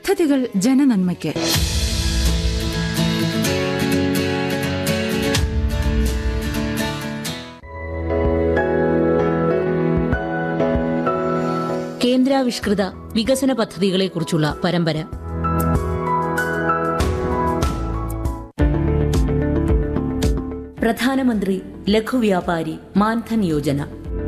പദ്ധതികൾ ജനനന്മയ്ക്ക് കേന്ദ്രാവിഷ്കൃത വികസന പദ്ധതികളെക്കുറിച്ചുള്ള പരമ്പര പ്രധാനമന്ത്രി ലഘുവ്യാപാരി മാൻധൻ യോജന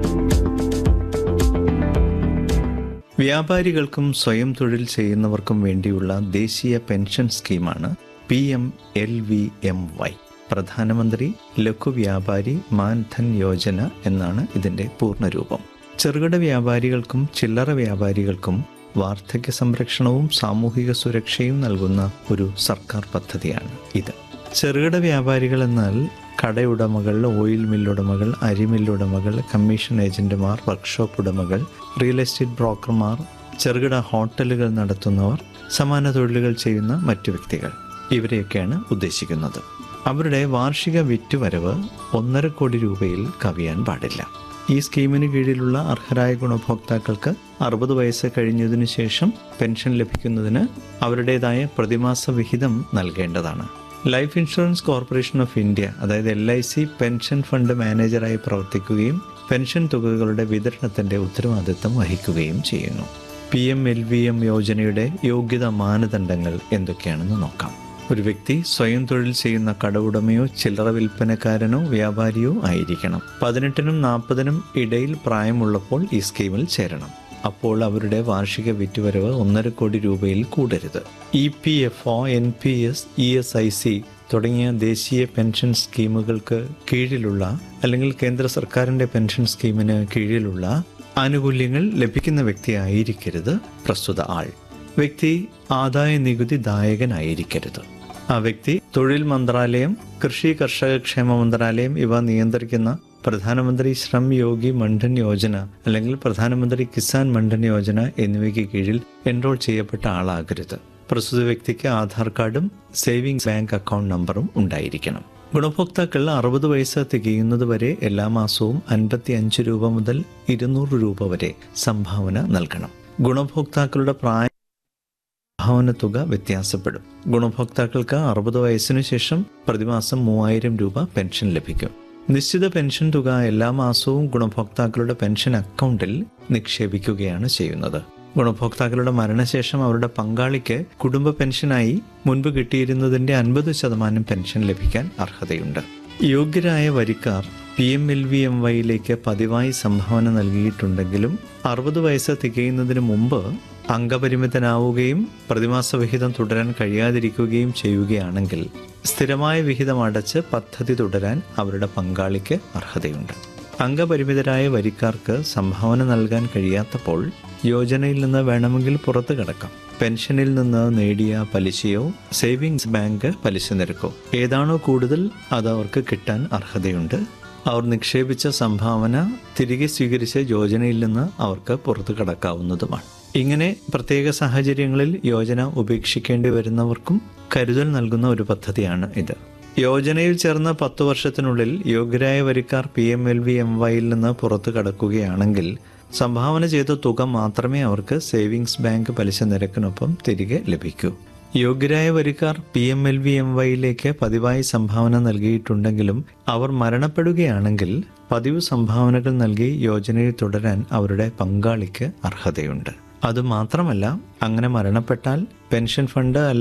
വ്യാപാരികൾക്കും സ്വയം തൊഴിൽ ചെയ്യുന്നവർക്കും വേണ്ടിയുള്ള ദേശീയ പെൻഷൻ സ്കീമാണ് P M L V M Y പ്രധാനമന്ത്രി ലഘു വ്യാപാരി മാൻധൻ യോജന എന്നാണ് ഇതിന്റെ പൂർണ്ണരൂപം ചെറുകിട വ്യാപാരികൾക്കും ചില്ലറ വ്യാപാരികൾക്കും വാർദ്ധക്യ സംരക്ഷണവും സാമൂഹിക സുരക്ഷയും നൽകുന്ന ഒരു സർക്കാർ പദ്ധതിയാണ് ഇത് ചെറുകിട വ്യാപാരികൾ എന്നാൽ കടയുടമകൾ ഓയിൽ മില്ലുടമകൾ അരിമില്ലുടമകൾ കമ്മീഷൻ ഏജന്റുമാർ വർക്ക്ഷോപ്പ് ഉടമകൾ റിയൽ എസ്റ്റേറ്റ് ബ്രോക്കർമാർ ചെറുകിട ഹോട്ടലുകൾ നടത്തുന്നവർ സമാന തൊഴിലുകൾ ചെയ്യുന്ന മറ്റു വ്യക്തികൾ ഇവരെയൊക്കെയാണ് ഉദ്ദേശിക്കുന്നത് അവരുടെ വാർഷിക വിറ്റുവരവ് ഒന്നര കോടി രൂപയിൽ കവിയാൻ പാടില്ല ഈ സ്കീമിന് കീഴിലുള്ള അർഹരായ ഗുണഭോക്താക്കൾക്ക് അറുപത് വയസ്സ് കഴിഞ്ഞതിനു ശേഷം പെൻഷൻ ലഭിക്കുന്നതിന് അവരുടേതായ പ്രതിമാസ വിഹിതം നൽകേണ്ടതാണ് life insurance corporation of India അതായത് L I C pension fund മാനേജറായി പ്രവർത്തിക്കുകയും പെൻഷൻ തുകകളുടെ വിതരണത്തിന്റെ ഉത്തരവാദിത്തം വഹിക്കുകയും ചെയ്യുന്നു P M L V M യോജനയുടെ യോഗ്യതാ മാനദണ്ഡങ്ങൾ എന്തൊക്കെയാണെന്ന് നോക്കാം ഒരു വ്യക്തി സ്വയം തൊഴിൽ ചെയ്യുന്ന കടവുടമയോ ചില്ലറ വിൽപ്പനക്കാരനോ വ്യാപാരിയോ ആയിരിക്കണം പതിനെട്ടിനും നാൽപ്പതിനും ഇടയിൽ പ്രായമുള്ളപ്പോൾ ഈ സ്കീമിൽ ചേരണം അപ്പോൾ അവരുടെ വാർഷിക വിറ്റുവരവ് ഒന്നര കോടി രൂപയിൽ കൂടരുത് E P F O N P S E S I C തുടങ്ങിയ ദേശീയ പെൻഷൻ സ്കീമുകൾക്ക് കീഴിലുള്ള അല്ലെങ്കിൽ കേന്ദ്ര സർക്കാരിൻ്റെ പെൻഷൻ സ്കീമിന് കീഴിലുള്ള ആനുകൂല്യങ്ങൾ ലഭിക്കുന്ന വ്യക്തി ആയിരിക്കരുത് പ്രസ്തുത ആൾ വ്യക്തി ആദായ നികുതി ദായകനായിരിക്കരുത് ആ വ്യക്തി തൊഴിൽ മന്ത്രാലയം കൃഷി കർഷക ക്ഷേമ മന്ത്രാലയം ഇവ നിയന്ത്രിക്കുന്ന പ്രധാനമന്ത്രി ശ്രം യോഗി മണ്ഡൻ യോജന അല്ലെങ്കിൽ പ്രധാനമന്ത്രി കിസാൻ മണ്ഡൻ യോജന എന്നിവയ്ക്ക് കീഴിൽ എൻറോൾ ചെയ്യപ്പെട്ട ആളാകരുത് പ്രസ്തുത വ്യക്തിക്ക് ആധാർ കാർഡും സേവിങ്സ് ബാങ്ക് അക്കൗണ്ട് നമ്പറും ഉണ്ടായിരിക്കണം ഗുണഭോക്താക്കൾ അറുപത് വയസ്സ് തികയുന്നത് വരെ എല്ലാ മാസവും അൻപത്തി അഞ്ച് രൂപ മുതൽ ഇരുന്നൂറ് രൂപ വരെ സംഭാവന നൽകണം ഗുണഭോക്താക്കളുടെ പ്രായ സംഭാവന തുക വ്യത്യാസപ്പെടും ഗുണഭോക്താക്കൾക്ക് അറുപത് വയസ്സിനു ശേഷം പ്രതിമാസം മൂവായിരം രൂപ പെൻഷൻ ലഭിക്കും നിശ്ചിത പെൻഷൻ തുക എല്ലാ മാസവും ഗുണഭോക്താക്കളുടെ പെൻഷൻ അക്കൗണ്ടിൽ നിക്ഷേപിക്കുകയാണ് ചെയ്യുന്നത് ഗുണഭോക്താക്കളുടെ മരണശേഷം അവരുടെ പങ്കാളിക്ക് കുടുംബ പെൻഷനായി മുൻപ് കിട്ടിയിരുന്നതിന്റെ അൻപത് ശതമാനം പെൻഷൻ ലഭിക്കാൻ അർഹതയുണ്ട് യോഗ്യരായ വരിക്കാർ P M L V M വൈയിലേക്ക് പതിവായി സംഭാവന നൽകിയിട്ടുണ്ടെങ്കിലും അറുപത് വയസ്സ് തികയുന്നതിന് മുമ്പ് അംഗപരിമിതനാവുകയും പ്രതിമാസ വിഹിതം തുടരാൻ കഴിയാതിരിക്കുകയും ചെയ്യുകയാണെങ്കിൽ സ്ഥിരമായ വിഹിതം അടച്ച് പദ്ധതി തുടരാൻ അവരുടെ പങ്കാളിക്ക് അർഹതയുണ്ട് അംഗപരിമിതരായ വരിക്കാർക്ക് സംഭാവന നൽകാൻ കഴിയാത്തപ്പോൾ യോജനയിൽ നിന്ന് വേണമെങ്കിൽ പുറത്തു കടക്കാം പെൻഷനിൽ നിന്ന് നേടിയ പലിശയോ സേവിങ്സ് ബാങ്ക് പലിശ നിരക്കോ ഏതാണോ കൂടുതൽ അത് അവർക്ക് കിട്ടാൻ അർഹതയുണ്ട് അവർ നിക്ഷേപിച്ച സംഭാവന തിരികെ സ്വീകരിച്ച യോജനയിൽ നിന്ന് അവർക്ക് പുറത്തു കടക്കാവുന്നതുമാണ് ഇങ്ങനെ പ്രത്യേക സാഹചര്യങ്ങളിൽ യോജന ഉപേക്ഷിക്കേണ്ടി വരുന്നവർക്കും കരുതൽ നൽകുന്ന ഒരു പദ്ധതിയാണ് ഇത് യോജനയിൽ ചേർന്ന പത്തു വർഷത്തിനുള്ളിൽ യോഗ്യരായ വരിക്കാർ P M L V M വൈയിൽ നിന്ന് പുറത്തു കടക്കുകയാണെങ്കിൽ സംഭാവന ചെയ്ത തുക മാത്രമേ അവർക്ക് സേവിങ്സ് ബാങ്ക് പലിശ നിരക്കിനൊപ്പം തിരികെ ലഭിക്കൂ യോഗ്യരായ വരിക്കാർ P M L V M വൈയിലേക്ക് പതിവായി സംഭാവന നൽകിയിട്ടുണ്ടെങ്കിലും അവർ മരണപ്പെടുകയാണെങ്കിൽ പതിവ് സംഭാവനകൾ നൽകി യോജനയിൽ തുടരാൻ അവരുടെ പങ്കാളിക്ക് അർഹതയുണ്ട് അതുമാത്രമല്ല അങ്ങനെ മരണപ്പെട്ടാൽ പെൻഷൻ ഫണ്ട്